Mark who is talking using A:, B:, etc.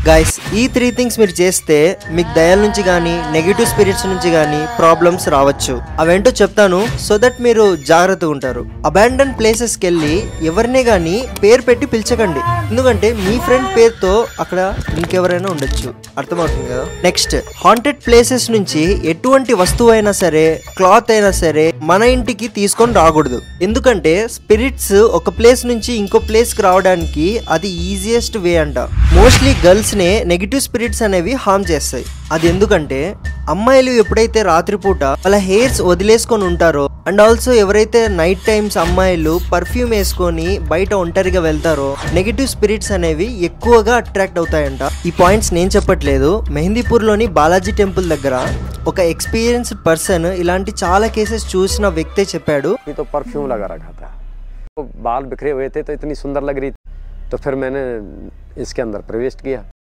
A: guys ఈ three things మీరు చేస్తే మీకు దయాల నుంచి కానీ నెగిటివ్ స్పిరిట్స్ నుంచి కానీ ప్రాబ్లమ్స్ రావచ్చు అవేంటో చెప్తాను సో దట్ మీరు జాగ్రత్తగా ఉంటారు అబాండన్ ప్లేసెస్కి వెళ్ళి ఎవరినే కానీ పేరు పెట్టి పిలిచకండి ఎందుకంటే మీ ఫ్రెండ్ పేరుతో అక్కడ ఇంకెవరైనా ఉండొచ్చు అర్థమవుతుంది కదా నెక్స్ట్ హాంటెడ్ ప్లేసెస్ నుంచి ఎటువంటి వస్తువు అయినా సరే క్లాత్ అయినా సరే మన ఇంటికి తీసుకొని రాకూడదు ఎందుకంటే స్పిరిట్స్ ఒక ప్లేస్ నుంచి ఇంకో ప్లేస్ కి రావడానికి అది ఈజియెస్ట్ వే అంట మోస్ట్లీ గర్ల్స్ నే నెగిటివ్ స్పిరిట్స్ అనేవి హార్మ్ చేస్తాయి అది ఎందుకంటే అమ్మాయిలు ఎప్పుడైతే రాత్రిపూట వాళ్ళ హెయిర్స్ వదిలేసుకొని ఉంటారో అండ్ ఆల్సో ఎవరైతే నైట్ టైమ్స్ అమ్మాయిలు పర్ఫ్యూమ్ వేసుకొని బయట ఒంటరిగా వెళ్తారో నెగిటివ్ స్పిరిట్స్ అనేవి ఎక్కువగా అట్రాక్ట్ అవుతాయంట ఈ పాయింట్స్ నేను చెప్పట్లేదు మెహందీపూర్లోని బాలాజీ టెంపుల్ దగ్గర ఒక ఎక్స్పీరియన్స్డ్ పర్సన్ ఇలాంటి చాలా కేసెస్ చూసిన వ్యక్తే చెప్పాడు
B: ये तो परफ्यूम लगा रखा था तो बाल बिखरे हुए थे तो इतनी सुंदर लग रही थी तो फिर मैंने इसके अंदर प्रवेश किया